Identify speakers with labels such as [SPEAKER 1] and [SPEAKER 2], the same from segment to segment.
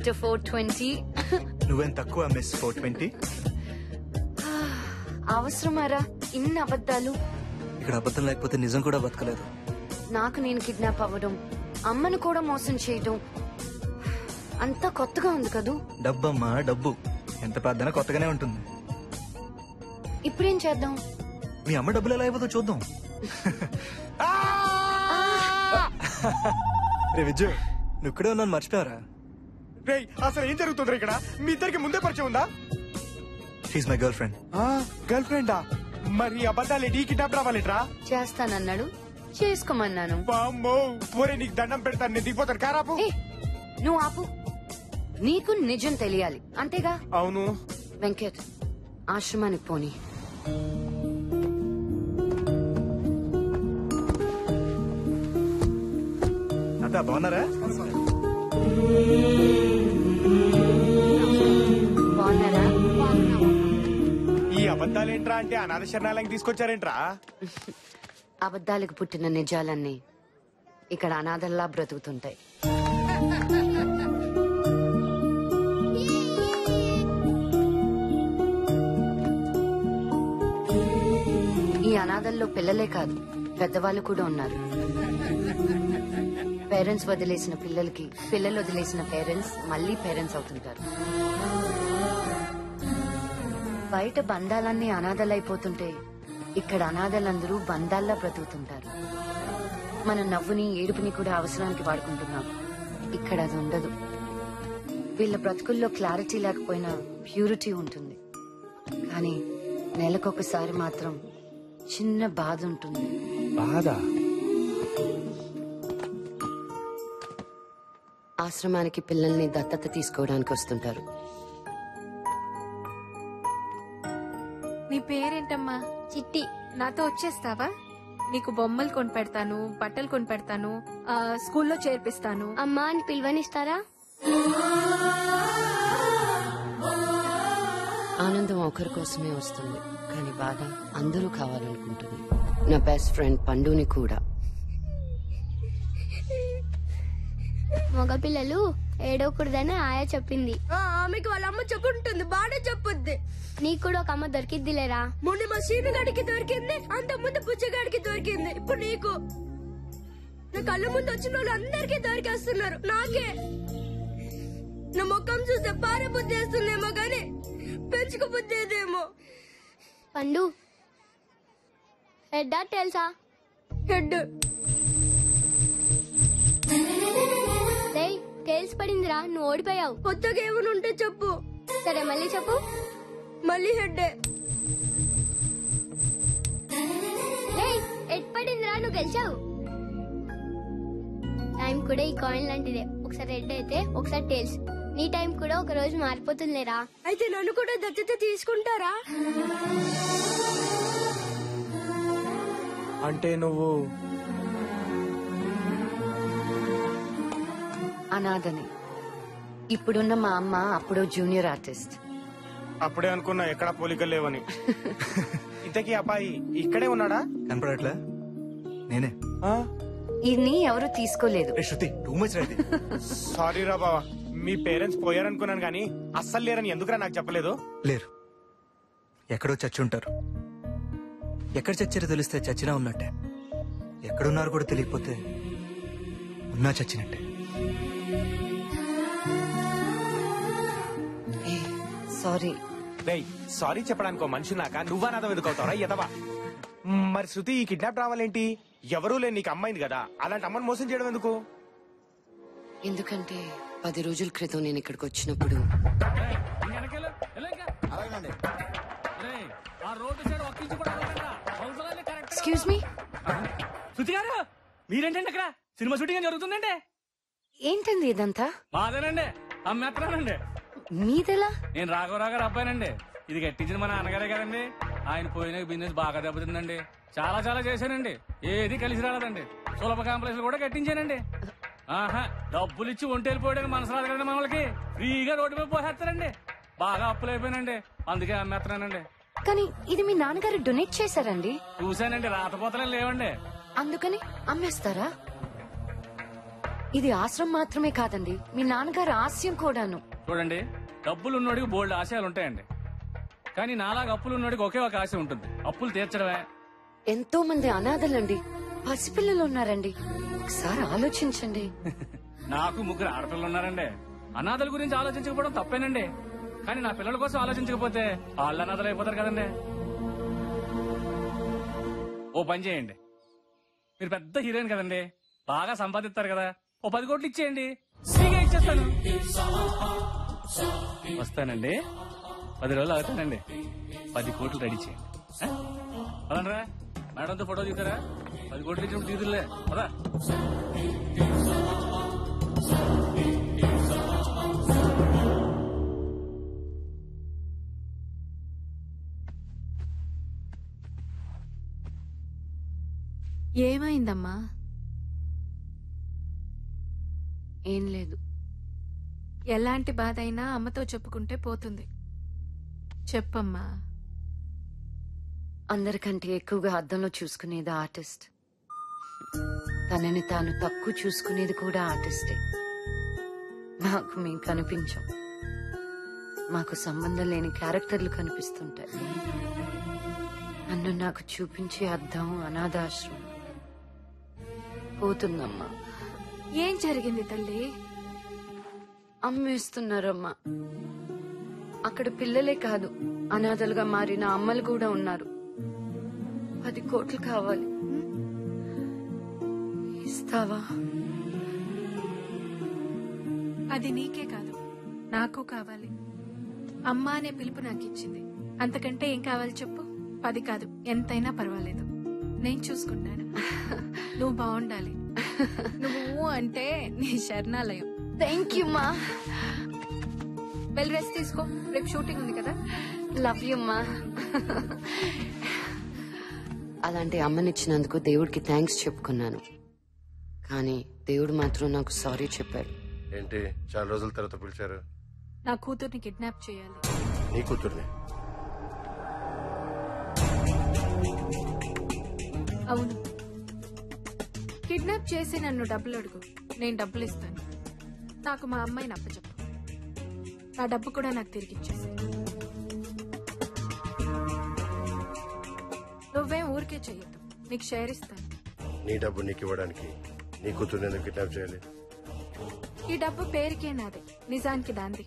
[SPEAKER 1] Mister four twenty
[SPEAKER 2] నువ్వేం తక్కువ miss four twenty
[SPEAKER 1] అవసరమారా ఇన్ని అబద్ధాలు
[SPEAKER 2] ఇక్కడ అబద్ధం లేకపోతే నిజం కూడా బతకలేదు
[SPEAKER 1] నాకు నేను కిడ్నాప్ అవ్వడం అమ్మను కూడా మోసం చేయడం అంతా కొత్తగా ఉంది కదూ
[SPEAKER 2] డబ్బమ్మా డబ్బు ఎంత పెద్దనా కొత్తగానే ఉంటుంది
[SPEAKER 1] ఇప్పుడేం చేద్దాం
[SPEAKER 2] మీ అమ్మ డబ్బులు ఎలా అయిపోతుందో చూద్దాం రే విజయ్ నువ్వు ఇక్కడే ఉన్నాను మర్చిపోయారా
[SPEAKER 3] రేయ్ అసలు ఏం జరుగుతుంది ఇక్కడ మీ ఇద్దరికి ముందే పరిచయం ఉందా
[SPEAKER 2] షీఈ్ మై గర్ల్ ఫ్రెండ్
[SPEAKER 3] గర్ల్ ఫ్రెండా మరి అబద్ధాలు ఈ కిడ్నాప్ రావాలిట్రా
[SPEAKER 1] చేస్తానన్నాడు చేసుకోమన్నాను
[SPEAKER 3] వామ్మో ఒరే నీకు దండం పెడతాను నేను దిగిపోతాను కారాపు
[SPEAKER 1] ఏ నువ్వు ఆపు నీకు నిజం తెలియాలి అంతేగా
[SPEAKER 3] అవును
[SPEAKER 1] వెంకట్ ఆశ్రమానికి పోని
[SPEAKER 2] అత్త బాగున్నారా
[SPEAKER 1] బాగున్నారా
[SPEAKER 3] ఈ అబద్ధాలేంట్రా అంటే అనాథ శరణాలయం తీసుకొచ్చారేంట్రా
[SPEAKER 1] అబద్ధాలకు పుట్టిన నిజాలన్నీ ఇక్కడ అనాథల్లా బ్రతుకుతుంటాయి ఈ అనాథల్లో పిల్లలే కాదు పెద్దవాళ్ళు కూడా ఉన్నారు పేరెంట్స్ వదిలేసిన పిల్లలకి పిల్లలు వదిలేసిన పేరెంట్స్ మళ్ళీ పేరెంట్స్ అవుతుంటారు బయట బంధాలన్నీ అనాథలైపోతుంటే ఇక్కడ అనాథలందరూ బంధాల్లా బ్రతుకుతుంటారు మన నవ్వుని ఏడుపుని కూడా అవసరానికి వాడుకుంటున్నాం ఇక్కడ అది ఉండదు వీళ్ళ బ్రతుకుల్లో క్లారిటీ లేకపోయినా ప్యూరిటీ ఉంటుంది కానీ నెలకొకసారి మాత్రం చిన్న బాధ ఉంటుంది
[SPEAKER 3] బాధ
[SPEAKER 1] ఆశ్రమానికి పిల్లల్ని దత్తత తీసుకోవడానికి వస్తుంటారు
[SPEAKER 4] నీ పేరేంటమ్మా చిట్టి నాతో వచ్చేస్తావా నీకు బొమ్మలు కొని పెడతాను బట్టలు కొని పెడతాను ఆ, స్కూల్లో చేర్పిస్తాను
[SPEAKER 5] అమ్మా అని పిలువనిస్తారా
[SPEAKER 1] ఆనందం ఒకరి కోసమే వస్తుంది కానీ బాధ అందరూ కావాలనుకుంటుంది నా బెస్ట్ ఫ్రెండ్ పండుని కూడా
[SPEAKER 5] మగపిల్లలు ఏడవకూడదని ఆయా చెప్పింది
[SPEAKER 6] ఆమెకి వాళ్ళ అమ్మ చెప్పుంటుంది బాగా చెప్పుద్ది
[SPEAKER 5] నీకు కూడా ఒక అమ్మ దొరికిద్దిలేరా
[SPEAKER 6] మొన్న మా సీనుగాడికి దొరికింది అంత ముందు పుచ్చగాడికి దొరికింది ఇప్పుడు నీకు నా కళ్ళ ముందు వచ్చిన వాళ్ళు అందరికీ దొరికేస్తున్నారు నాకే నా ముఖం చూస్తే పారే బుద్ధి వేస్తుందేమో గాని పెంచుకు బుద్ధి ఏదేమో
[SPEAKER 5] పండు హెడ్డా తెలుసా
[SPEAKER 6] హెడ్
[SPEAKER 5] రేయ్ టేల్స్ పడిందిరా నువ్వు ఓడిపోయావు
[SPEAKER 6] కొత్తగా ఏమైనా ఉంటే చెప్పు
[SPEAKER 5] సరే మళ్ళీ చెప్పు
[SPEAKER 6] మళ్ళీ హెడ్డే
[SPEAKER 5] రేయ్ ఎట్ పడిందిరా నువ్వు గెలిచావు టైం కూడా ఈ కాయిన్ లాంటిదే ఒకసారి హెడ్ అయితే ఒకసారి టేల్స్ నీ టైం కూడా ఒక రోజు మారిపోతుందిలేరా
[SPEAKER 6] అయితే నన్ను కూడా దత్తత తీసుకుంటారా
[SPEAKER 3] అంటే నువ్వు
[SPEAKER 1] అనాథని ఇప్పుడున్న మా అమ్మ అప్పుడో జూనియర్ ఆర్టిస్ట్
[SPEAKER 3] అప్పుడే అనుకున్నా ఎక్కడ పోలికలు లేవని ఇంతకీ అబ్బాయి ఇక్కడే ఉన్నాడా
[SPEAKER 2] కనపడట్లే నేనే
[SPEAKER 3] ఆ?
[SPEAKER 1] ఇది ఎవరు తీసుకోలేదు
[SPEAKER 2] రే శృతి టూ మచ్ రైతే
[SPEAKER 3] సారీ రా బావా మీ పేరెంట్స్ పోయారనుకున్నాను కానీ అస్సలు లేరని ఎందుకురా నాకు చెప్పలేదు
[SPEAKER 2] లేరు ఎక్కడో చచ్చి ఉంటారు ఎక్కడ చచ్చారో తెలిస్తే చచ్చినా ఉన్నట్టే ఎక్కడున్నారు కూడా తెలియకపోతే ఉన్నా చచ్చినట్టే
[SPEAKER 1] సారీ
[SPEAKER 3] రేయ్ సారీ చెప్పడానికి ఒక మనిషి నాక నువ్వా నాదో ఎదుకవుతావరా ఎదవా మరి శృతి ఈ కిడ్నాప్ రావాలేంటి ఎవరూ లేని నీకు అమ్మాయింది కదా అలాంటి అమ్మని మోసం చేయడం ఎందుకు
[SPEAKER 1] ఎందుకంటే పది రోజుల క్రితం నేను ఇక్కడికి వచ్చినప్పుడు ఎక్స్క్యూజ్ మీ
[SPEAKER 7] శృతి గారు మీరేంటండి అక్కడ సినిమా షూటింగ్ ఏం జరుగుతుందండి
[SPEAKER 1] ఏంటండి ఇదంతా
[SPEAKER 7] మాదేనండి అమ్మేస్తున్నానండి
[SPEAKER 1] మీదెలా
[SPEAKER 7] నేను రాఘవరావు గారు అబ్బాయినండి ఇది కట్టించిన మా నాన్నగారే కదండి ఆయన పోయిన బిజినెస్ బాగా దెబ్బతిందండి చాలా చాలా చేశానండి ఏది కలిసి రాలేదండి సులభ కాంప్లెక్స్ కూడా కట్టించానండి ఆహా డబ్బులు ఇచ్చి ఒంటి వెళ్ళిపోయాడు మనసు రాదు కదండి మనకి ఫ్రీగా రోడ్డు మీద పోసేస్తారండి బాగా అప్పులు అయిపోయినండి అందుకే అమ్మేస్తున్నానండి
[SPEAKER 1] కానీ ఇది మీ నాన్నగారు డొనేట్ చేశారండి
[SPEAKER 7] చూశానండి రాతపోతలే లేవండి
[SPEAKER 1] అందుకని అమ్మేస్తారా ఇది ఆశ్రమం మాత్రమే కాదండి మీ నాన్నగారి ఆశయం కూడాను
[SPEAKER 7] చూడండి డబ్బులు ఉన్నోడికి బోల్డ్ ఆశయాలు ఉంటాయండి కానీ నాలాగా అప్పులు ఉన్నోడికి ఒకే ఒక ఆశ ఉంటుంది అప్పులు తీర్చడమే
[SPEAKER 1] ఎంతో మంది అనాథలండి పసిపిల్లలు ఉన్నారండి ఒకసారి ఆలోచించండి
[SPEAKER 7] నాకు ముగ్గురు ఆడపిల్లలు ఉన్నారండి అనాథల గురించి ఆలోచించకపోవడం తప్పేనండి కానీ నా పిల్లల కోసం ఆలోచించకపోతే వాళ్ళు అనాథలు అయిపోతారు కదండి ఓ పని చేయండి మీరు పెద్ద హీరోయిన్ కదండి బాగా సంపాదిస్తారు కదా ఓ పది కోట్లు ఇచ్చేయండి ఫ్రీగా ఇచ్చేస్తాను వస్తానండి పది రోజులు అవుతానండి పది కోట్లు రెడీ చేయండి ఆ? పదండ్రా మేడంతో ఫోటో తీసారా పది కోట్లు ఇచ్చినప్పుడు తీదులే పదా
[SPEAKER 4] ఏమైందమ్మా
[SPEAKER 1] ఏం లేదు
[SPEAKER 4] ఎలాంటి బాధ అయినా అమ్మతో చెప్పుకుంటే పోతుంది చెప్పమ్మా
[SPEAKER 1] అందరికంటే ఎక్కువగా అద్దంలో చూసుకునేది ఆర్టిస్ట్ తనని తాను తక్కువ చూసుకునేది కూడా ఆర్టిస్టే నాకు మేము కనిపించం మాకు సంబంధం లేని క్యారెక్టర్లు కనిపిస్తుంటాయి నన్ను నాకు చూపించే అద్దం అనాథాశ్రమం పోతుందమ్మా
[SPEAKER 4] ఏం జరిగింది తల్లి
[SPEAKER 1] అమ్మేస్తున్నారమ్మా అక్కడ పిల్లలే కాదు అనాథలుగా మారిన అమ్మలు కూడా ఉన్నారు పది కోట్లు కావాలి ఇస్తావా
[SPEAKER 4] అది నీకే కాదు నాకు కావాలి అమ్మ అనే పిలుపు నాకు ఇచ్చింది అంతకంటే ఏం కావాలి చెప్పు పది కాదు ఎంతైనా పర్వాలేదు నేను చూసుకుంటాను నువ్వు బాగుండాలి నువ్వు అంటే నీ శరణాలయం
[SPEAKER 1] థ్యాంక్ యూ మా
[SPEAKER 4] వెళ్ళి రెస్ట్ తీసుకో రేపు షూటింగ్ ఉంది కదా
[SPEAKER 1] లవ్ యూ మా అలాంటి అమ్మనిచ్చినందుకు దేవుడికి థ్యాంక్స్ చెప్పుకున్నాను కానీ దేవుడు మాత్రం నాకు సారీ చెప్పాడు
[SPEAKER 8] ఏంటి చాలా రోజుల తర్వాత పిలిచారు
[SPEAKER 4] నా కూతుర్ని కిడ్నాప్ చేయాలి
[SPEAKER 8] నీ కూతుర్ని
[SPEAKER 4] అవును కిడ్నాప్ చేసి నన్ను డబ్బులు అడుగు నేను డబ్బులు ఇస్తాను నాకు మా అమ్మాయిని అప్పచెప్పు నా డబ్బు కూడా నాకు తిరిగి ఇచ్చేసి నువ్వేం ఊరికే చెయ్యొద్దు నీకు షేర్ ఇస్తాను
[SPEAKER 8] నీ డబ్బు నీకు ఇవ్వడానికి నీ కూతుర్ని ఎందుకు కిడ్నాప్ చేయాలి
[SPEAKER 4] ఈ డబ్బు పేరుకే నాది నిజానికి దాంది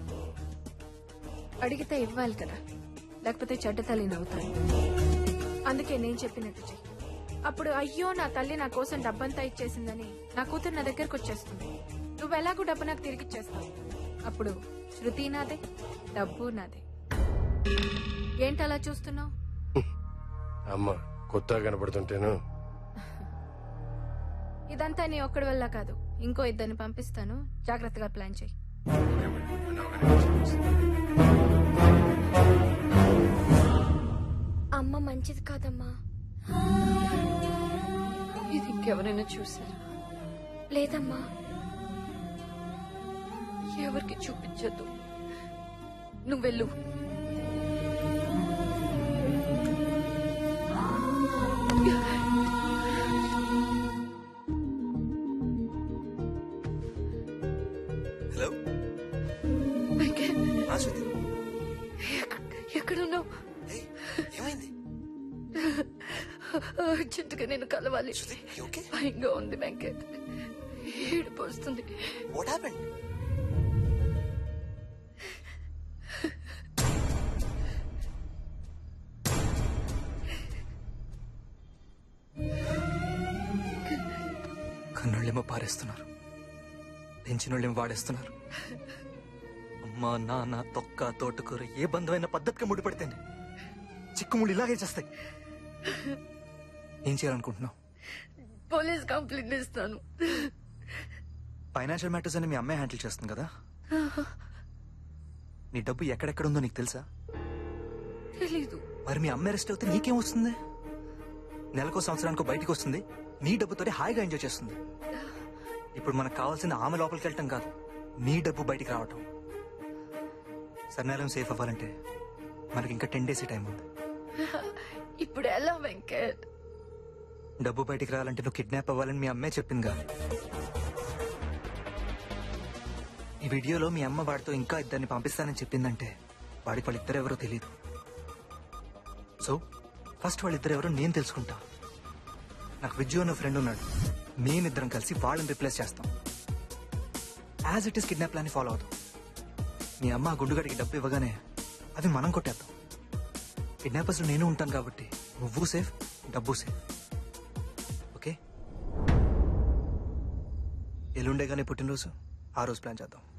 [SPEAKER 4] అడిగితే ఇవ్వాలి కదా లేకపోతే చెడ్డ తల్లి నవ్వుతాను అందుకే నేను చెప్పినట్టు చెయ్యి అప్పుడు అయ్యో నా తల్లి నా కోసం డబ్బంతా ఇచ్చేసిందని నా కూతురు నా దగ్గరకు వచ్చేస్తుంది నువ్వు ఎలాగూ డబ్బు నాకు తిరిగి ఇచ్చేస్తావు అప్పుడు శృతి నాదే డబ్బు నాదే ఏంటి అలా చూస్తున్నావు
[SPEAKER 8] అమ్మ కొత్తగా కనపడుతుంటేను
[SPEAKER 4] ఇదంతా నీ ఒక్కడి వల్ల కాదు ఇంకో ఇద్దరిని పంపిస్తాను జాగ్రత్తగా ప్లాన్ చెయ్యి
[SPEAKER 6] అమ్మ మంచిది కాదమ్మా
[SPEAKER 1] ఇది ఇంకెవరైనా చూసారా
[SPEAKER 6] లేదమ్మా
[SPEAKER 1] ఎవరికి చూపించొద్దు నువ్వు వెళ్ళు
[SPEAKER 2] హలో
[SPEAKER 1] వెంకట్,
[SPEAKER 2] ఆ, శృతి
[SPEAKER 1] ఎక్క- ఎక్కడున్నావు
[SPEAKER 2] ఏయ్, ఏమైంది
[SPEAKER 1] అర్జెంటుగా నేను కలవాలి
[SPEAKER 2] శృతి ఓకే
[SPEAKER 1] భయంగా ఉంది వెంకట్ ఏడుపు వస్తుంది
[SPEAKER 2] వాట్ హ్యాపెండ్ కన్నోళ్ళేమో పారేస్తున్నారు పెంచినోళ్ళేమో వాడేస్తున్నారు అమ్మా నాన్న తొక్క తోటకూర ఏ బంధమైన పద్ధతిగా ముడిపడితేనే చిక్కుముళ్ళు ఇలాగే చేస్తాయి ఏం చేయాలనుకుంటున్నావు
[SPEAKER 1] పోలీస్ కంప్లైంట్ ఇస్తాను
[SPEAKER 2] ఫైనాన్షియల్ మ్యాటర్స్ అని మీ అమ్మాయి హ్యాండిల్ చేస్తుంది కదా నీ డబ్బు ఎక్కడెక్కడ ఉందో నీకు తెలుసా
[SPEAKER 1] తెలీదు
[SPEAKER 2] మరి మీ అమ్మాయి అరెస్ట్ అవుతే నీకేం వస్తుంది నెలకో సంవత్సరానికో బయటికి వస్తుంది నీ డబ్బుతోనే హాయిగా ఎంజాయ్ చేస్తుంది ఇప్పుడు మనకు కావాల్సిన ఆమె లోపలికి వెళ్ళటం కాదు నీ డబ్బు బయటికి రావటం సర్నాలం సేఫ్ అవ్వాలంటే మనకి ఇంకా టెన్ డేస్ టైం ఉంది
[SPEAKER 1] ఇప్పుడు ఎలా వెంకట్
[SPEAKER 2] డబ్బు బయటికి రావాలంటే నువ్వు కిడ్నాప్ అవ్వాలని మీ అమ్మాయి చెప్పిందిగా ఈ వీడియోలో మీ అమ్మ వాడితో ఇంకా ఇద్దరిని పంపిస్తానని చెప్పిందంటే వాడికి వాళ్ళిద్దరు ఎవరో తెలియదు సో ఫస్ట్ వాళ్ళిద్దరు ఎవరో నేను తెలుసుకుంటా నాకు విజ్జు అన్న ఫ్రెండ్ ఉన్నాడు మేమిద్దరం కలిసి వాళ్ళని రిప్లేస్ చేస్తాం as it is kidnap plan follow అవుతాం మీ అమ్మ ఆ గుండుగడికి డబ్బు ఇవ్వగానే అవి మనం కొట్టేద్దాం కిడ్నాపర్స్ నేను ఉంటాను కాబట్టి నువ్వు సేఫ్ డబ్బు సేఫ్ ఓకే ఎల్లుండే కానీ పుట్టినరోజు ఆ రోజు ప్లాన్ చేద్దాం